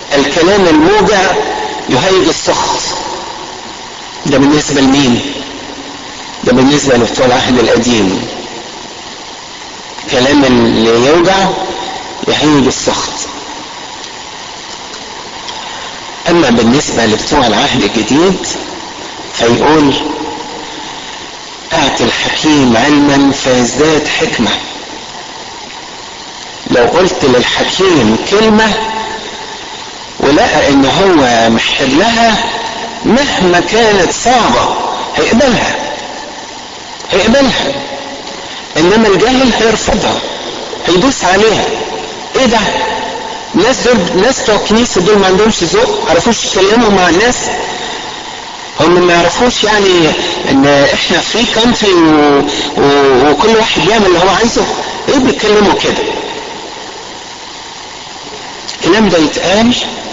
الكلام الموجع يهيج السخط ده بالنسبة لمين ده بالنسبة لبتوع العهد القديم كلام اللي يوجع يهيج السخط اما بالنسبة لبتوع العهد الجديد فيقول اعطي الحكيم علما فيزداد حكمة لو قلت للحكيم كلمة ولقى ان هو محتاج لها مهما كانت صعبة هيقبلها هيقبلها انما الجاهل هيرفضها هيدوس عليها ايه ده ناس دول ناس بتوع الكنيسه دول ما عندهمش ذوق ما عرفوش يتكلموا مع الناس هم ما يعرفوش يعني ان احنا فري كونتري و... و... وكل واحد بيعمل اللي هو عايزه ايه بيتكلموا كده الكلام ده يتقال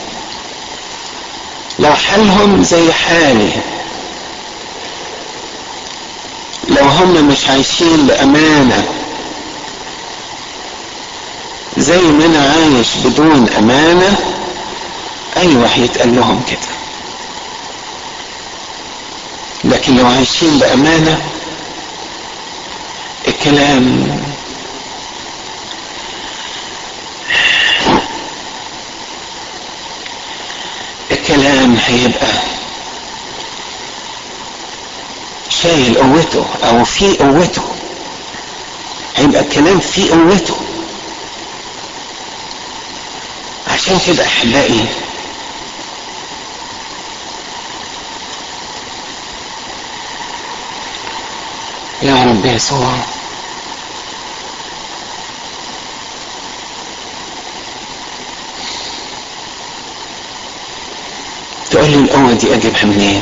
لو حالهم زي حالي لو هم مش عايشين بأمانة زي ما أنا عايش بدون أمانة أيوة هيتقال لهم كده لكن لو عايشين بأمانة الكلام الكلام هيبقى شايل قوته او في قوته هيبقى الكلام في قوته عشان كده احبائي يا رب يسوع تقول لي القوة دي أجيبها منين؟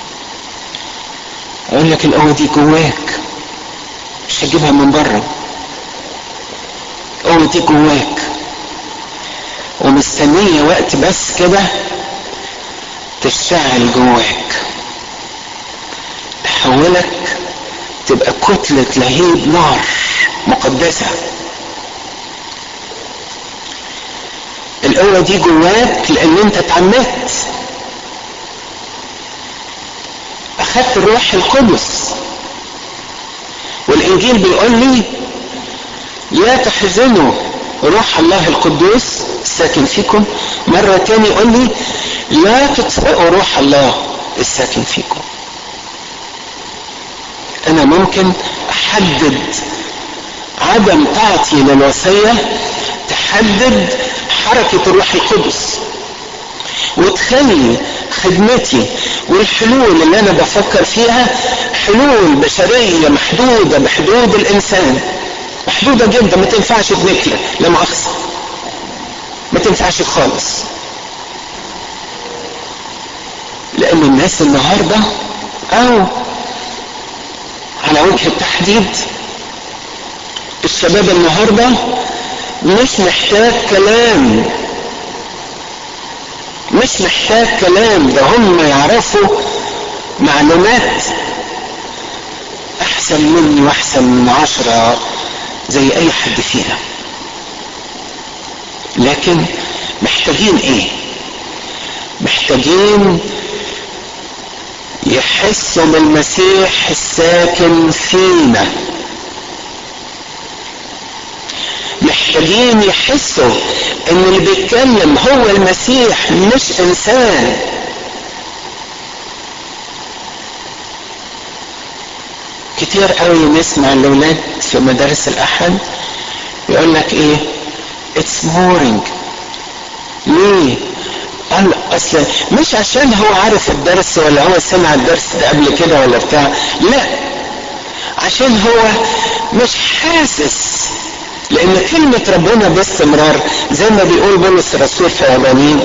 أقول لك القوة دي جواك مش هتجيبها من بره القوة دي جواك ومستنية وقت بس كده تشتغل جواك تحولك تبقى كتلة لهيب نار مقدسة القوة دي جواك لأن أنت اتعمدت أخذت الروح القدس والإنجيل بيقول لي لا تحزنوا روح الله القدوس الساكن فيكم مرة تاني يقول لي لا تطفئوا روح الله الساكن فيكم أنا ممكن أحدد عدم طاعتي للوصية تحدد حركة الروح القدس وتخلي خدمتي والحلول اللي انا بفكر فيها حلول بشريه محدوده بحدود الانسان محدوده جدا ما تنفعش بنكله لا مؤاخذه ما تنفعش خالص لان الناس النهارده او على وجه التحديد الشباب النهارده مش محتاج كلام مش محتاج كلام ده هم يعرفوا معلومات احسن مني واحسن من عشرة زي اي حد فينا لكن محتاجين ايه محتاجين يحسوا بالمسيح الساكن فينا محتاجين يحسوا ان اللي بيتكلم هو المسيح مش انسان كتير قوي نسمع الاولاد في مدارس الاحد يقول لك ايه اتس بورينج ليه قال اصل مش عشان هو عارف الدرس ولا هو سمع الدرس ده قبل كده ولا بتاع لا عشان هو مش حاسس لان كلمة ربنا باستمرار زي ما بيقول بولس الرسول في عبانين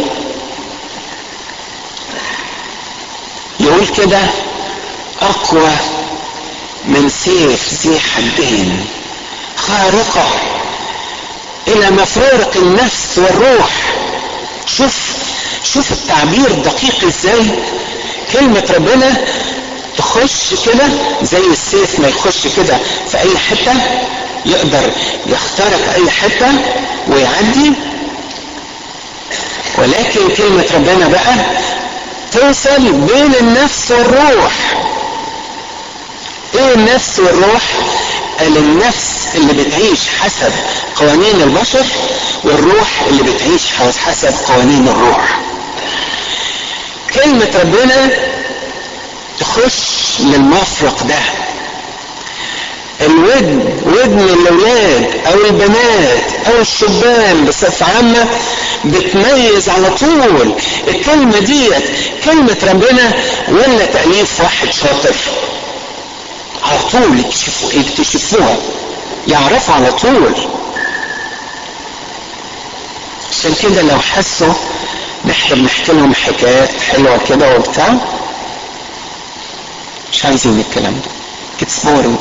يقول كده اقوى من سيف ذي حدين خارقة الى مفارق النفس والروح شوف شوف التعبير دقيق ازاي كلمة ربنا تخش كده زي السيف ما يخش كده في اي حتة يقدر يخترق اي حتة ويعدي ولكن كلمة ربنا بقى توصل بين النفس والروح ايه النفس والروح قال النفس اللي بتعيش حسب قوانين البشر والروح اللي بتعيش حسب قوانين الروح كلمة ربنا تخش للمفرق ده الودن ودن الاولاد او البنات او الشبان بصفة عامة بتميز على طول الكلمة ديت كلمة ربنا ولا تأليف واحد شاطر على طول يكتشفوا يكتشفوها يعرفوا على طول عشان كده لو حسوا نحن بنحكي لهم حكايات حلوة كده وبتاع مش عايزين الكلام ده اتس بورنج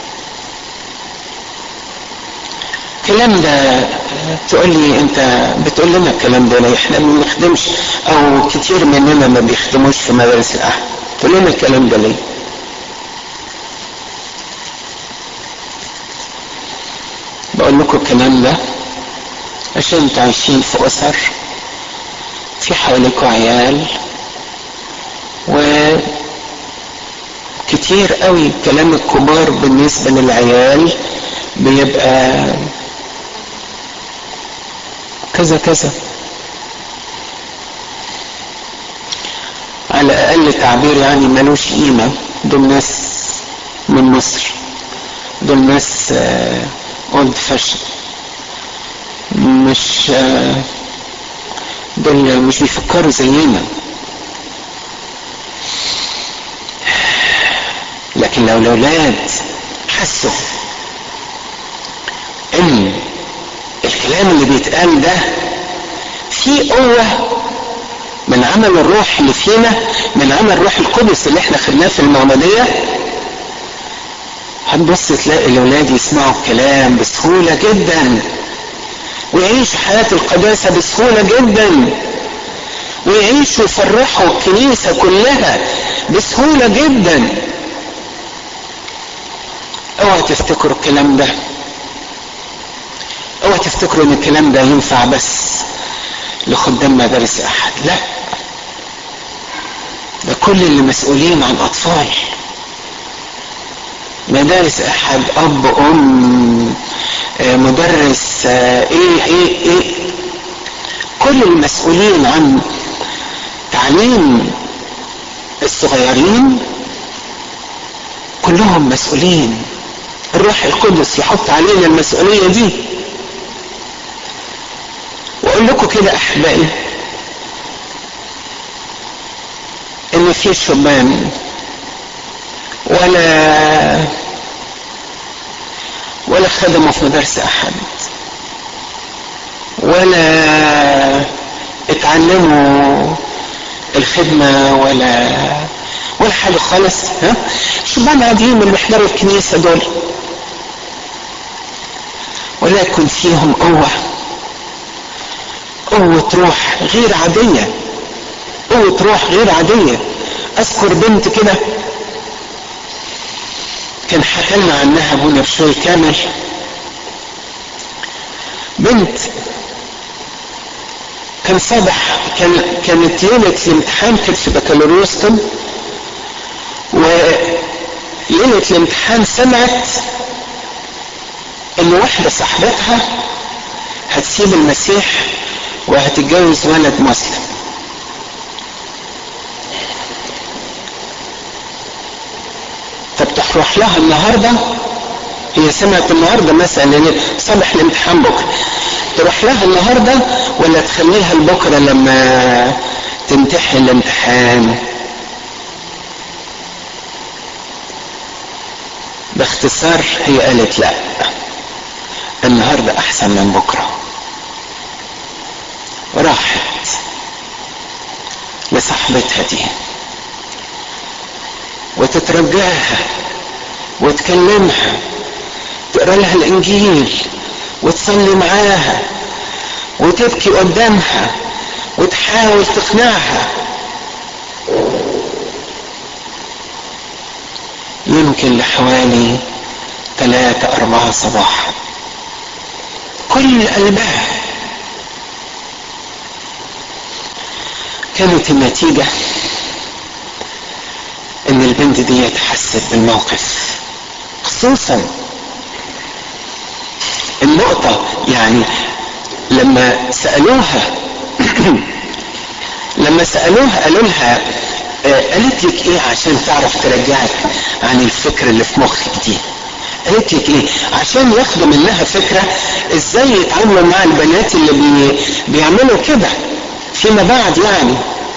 الكلام ده تقول لي انت بتقول لنا الكلام ده ليه احنا ما بنخدمش او كتير مننا ما بيخدموش في مدارس الاحد تقول لنا الكلام ده ليه بقول لكم الكلام ده عشان انتوا عايشين في اسر في حواليكوا عيال و كتير قوي كلام الكبار بالنسبة للعيال بيبقى كذا كذا على اقل تعبير يعني ملوش قيمة دول ناس من مصر دول ناس اولد فاشن مش دول مش بيفكروا زينا لكن لو الاولاد حسوا ان الكلام اللي بيتقال ده فيه قوة من عمل الروح اللي فينا من عمل الروح القدس اللي احنا خدناه في المعمودية هتبص تلاقي الاولاد يسمعوا الكلام بسهولة جدا ويعيشوا حياة القداسة بسهولة جدا ويعيشوا يفرحوا الكنيسة كلها بسهولة جدا اوعى تفتكروا الكلام ده اوعى تفتكروا ان الكلام ده ينفع بس لخدام مدارس احد لا ده كل اللي مسؤولين عن اطفال مدارس احد اب ام مدرس ايه ايه ايه كل المسؤولين عن تعليم الصغيرين كلهم مسؤولين الروح القدس يحط علينا المسؤولية دي واقول لكم كده احبائي ان في شبان ولا ولا خدموا في مدارس احد ولا اتعلموا الخدمة ولا ولا حاجة خالص ها شبان عاديين من اللي بيحضروا الكنيسة دول ولكن فيهم قوة قوة روح غير عادية قوة روح غير عادية اذكر بنت كده كان حكى لنا عنها ابونا بشوي كامل بنت كان صبح كان كانت ليلة الامتحان كانت في بكالوريوس طب وليلة الامتحان سمعت ان واحدة صاحبتها هتسيب المسيح وهتتجوز ولد مسلم طب تروح لها النهاردة هي سمعت النهاردة مثلا صبح الامتحان بكرة تروح لها النهاردة ولا تخليها لبكرة لما تمتحن الامتحان باختصار هي قالت لا النهاردة احسن من بكرة وراحت لصاحبتها دي وتترجاها وتكلمها تقرا لها الانجيل وتصلي معاها وتبكي قدامها وتحاول تقنعها يمكن لحوالي ثلاثة أربعة صباحا كل قلبها كانت النتيجة ان البنت دي حست بالموقف خصوصا النقطة يعني لما سألوها لما سألوها قالوا لها قالت لك ايه عشان تعرف ترجعك عن الفكر اللي في مخك دي قالت لك ايه عشان ياخدوا منها فكرة ازاي يتعاملوا مع البنات اللي بي بيعملوا كده فيما بعد يعني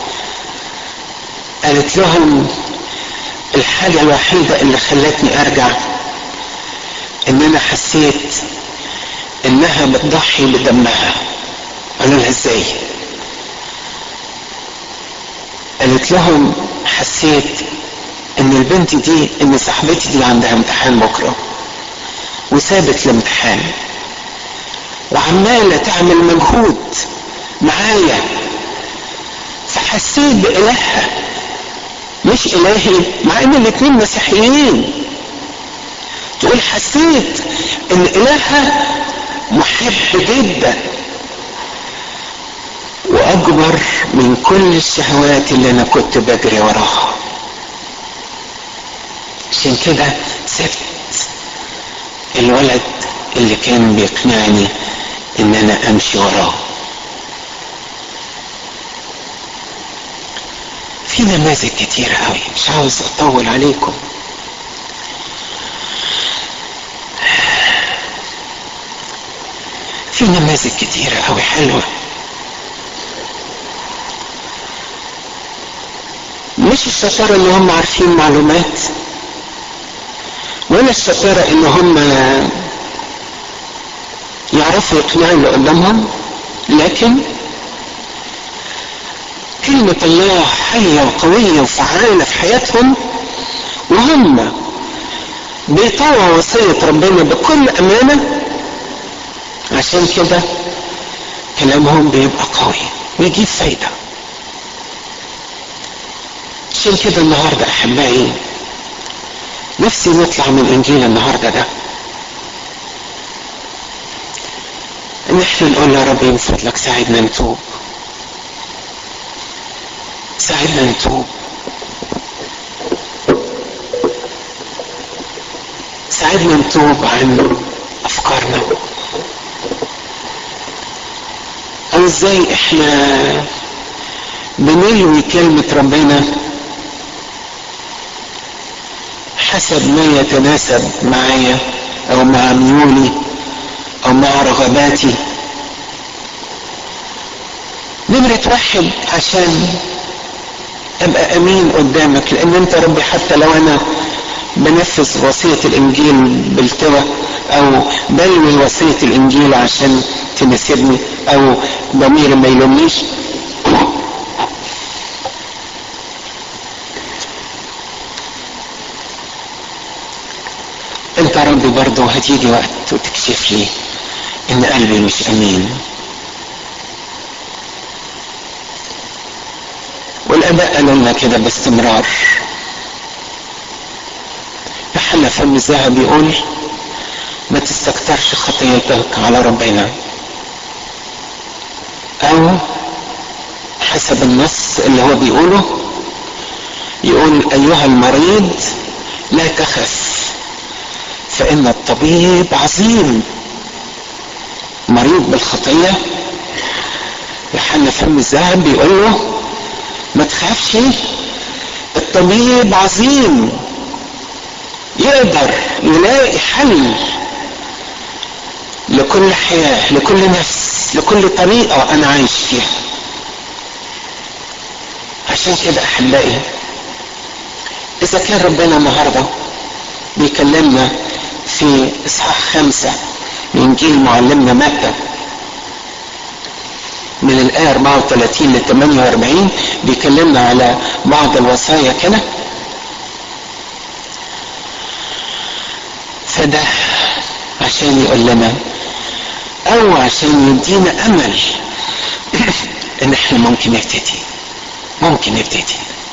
قالت لهم الحاجة الوحيدة اللي خلتني ارجع ان انا حسيت انها بتضحي بدمها قالوا لها ازاي قالت لهم حسيت ان البنت دي ان صاحبتي دي عندها امتحان بكره وسابت الامتحان وعماله تعمل مجهود معايا فحسيت بإلهها مش إلهي مع إن الاتنين مسيحيين تقول حسيت إن إلهها محب جدا وأكبر من كل الشهوات اللي أنا كنت بجري وراها عشان كده سبت الولد اللي كان بيقنعني ان انا امشي وراه في نماذج كتير قوي مش عاوز اطول عليكم في نماذج كتيرة قوي حلوة مش الشطارة اللي هم عارفين معلومات ولا الشطارة ان هم يعرفوا يقنعوا اللي قدامهم لكن كلمة الله حية وقوية وفعالة في حياتهم وهم بيطوعوا وصية ربنا بكل أمانة عشان كده كلامهم بيبقى قوي ويجيب فايدة عشان كده النهاردة أحبائي نفسي نطلع من إنجيل النهاردة ده ان احنا نقول يا رب من فضلك ساعدنا نتوب ساعدنا نتوب ساعدنا نتوب عن افكارنا او ازاي احنا بنلوي كلمة ربنا حسب ما يتناسب معايا او مع ميولي او مع رغباتي نمرة واحد عشان ابقى امين قدامك لان انت ربي حتى لو انا بنفذ وصية الانجيل بالتوى او بلوي وصية الانجيل عشان تناسبني او ضميري ما يلومنيش انت ربي برضه هتيجي وقت وتكشف لي ان قلبي مش امين والاباء قالوا لنا كده باستمرار يوحنا فم الذهب يقول ما تستكترش خطيتك على ربنا او حسب النص اللي هو بيقوله يقول ايها المريض لا تخف فان الطبيب عظيم مريض بالخطيه يوحنا فم الذهب بيقول له ما تخافش الطبيب عظيم يقدر يلاقي حل لكل حياة لكل نفس لكل طريقة أنا عايش فيها عشان كده أحبائي إذا كان ربنا النهاردة بيكلمنا في إصحاح خمسة من إنجيل معلمنا متى من الآية 34 ل 48 بيكلمنا على بعض الوصايا كده فده عشان يقول لنا او عشان يدينا امل ان احنا ممكن نبتدي ممكن نبتدي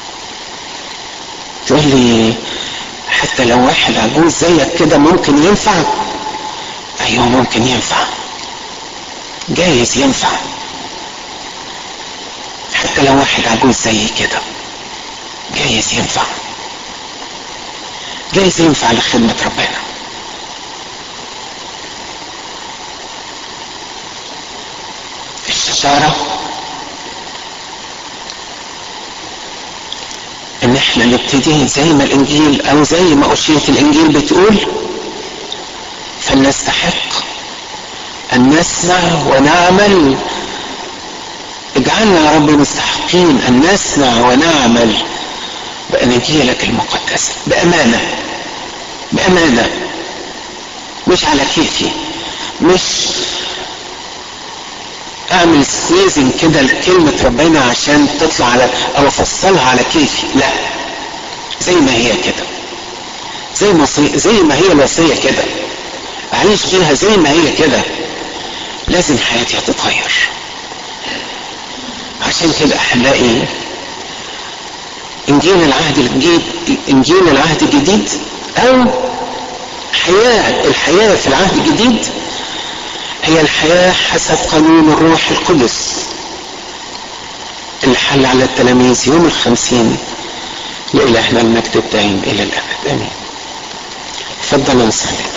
تقول لي حتى لو واحد عجوز زيك كده ممكن ينفع ايوه ممكن ينفع جايز ينفع حتى لو واحد عجوز زي كده جايز ينفع جايز ينفع لخدمة ربنا الشطارة ان احنا نبتدي زي ما الانجيل او زي ما اشيرة الانجيل بتقول فلنستحق ان نسمع ونعمل اجعلنا يا رب مستحقين ان نسمع ونعمل باناجيلك المقدسه بامانه بامانه مش على كيفي مش اعمل سكويزنج كده لكلمة ربنا عشان تطلع على او افصلها على كيفي لا زي ما هي كده زي ما زي ما هي الوصية كده اعيش بيها زي ما هي كده لازم حياتي تتغير عشان كده احبائي انجيل العهد الجديد انجيل العهد الجديد او حياة الحياة في العهد الجديد هي الحياة حسب قانون الروح القدس اللي حل على التلاميذ يوم الخمسين لإلهنا المجد الدائم إلى الأبد آمين تفضل نصلي